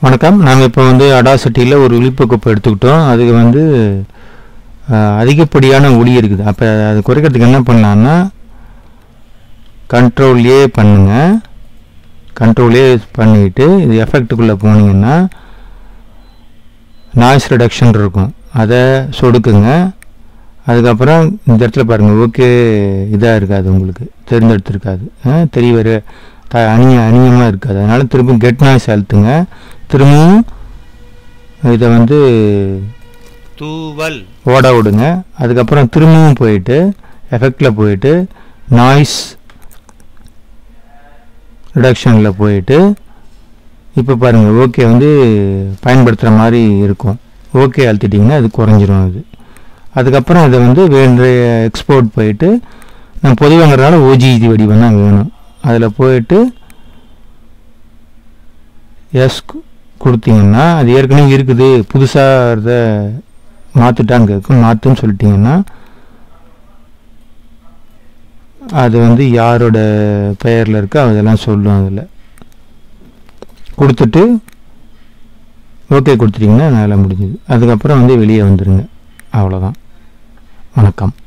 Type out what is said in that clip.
வணக்கம் நாம் இப்போ வந்து அடாசிட்டியில் ஒரு ஒளிப்பக்கோப்பு எடுத்துக்கிட்டோம் அதுக்கு வந்து அஹ், அதிகப்படியான ஒளி இருக்குது அப்போ அது குறைக்கிறதுக்கு என்ன பண்ணலான்னா கண்ட்ரோல் ஏ பண்ணுங்க கண்ட்ரோல் ஏ பண்ணிட்டு இது எஃபெக்ட்டுக்குள்ளே போனீங்கன்னா நாய்ஸ் ரிடக்ஷன் இருக்கும் அதை சொடுக்குங்க அதுக்கப்புறம் இந்த இடத்துல பாருங்கள் ஓகே இதாக இருக்காது உங்களுக்கு தேர்ந்தெடுத்திருக்காது அஹ், தெரிய வர த அணிய அணியமாக இருக்காது அதனால் திரும்ப கெட் நாய்ஸ் அழுத்துங்க திரும்பவும் இதை வந்து தூவல் ஓட விடுங்க அதுக்கப்புறம் திரும்பவும் போயிட்டு எஃபெக்டில் போயிட்டு நாய்ஸ் ரிடக்ஷனில் போயிட்டு இப்போ பாருங்கள் ஓகே வந்து பயன்படுத்துகிற மாதிரி இருக்கும் ஓகே அழுத்திட்டிங்கன்னா அது குறைஞ்சிரும் அது அதுக்கப்புறம் இதை வந்து வேண்ட எக்ஸ்போர்ட் போயிட்டு நான் பொதுவாங்கிறதுனால ஓஜிஜி வடிவம் தான் வேணும் அதில் போயிட்டு எஸ் கொடுத்தீங்கன்னா அது ஏற்கனவே இருக்குது புதுசாக இதை மாற்றிட்டாங்க கேட்கும் மாற்றுன்னு சொல்லிட்டீங்கன்னா அது வந்து யாரோட பெயரில் இருக்கோ அதெல்லாம் சொல்லும் அதில் கொடுத்துட்டு ஓகே கொடுத்துட்டிங்கன்னா வேலை முடிஞ்சுது அதுக்கப்புறம் வந்து வெளியே வந்துடுங்க அவ்வளோதான் வணக்கம்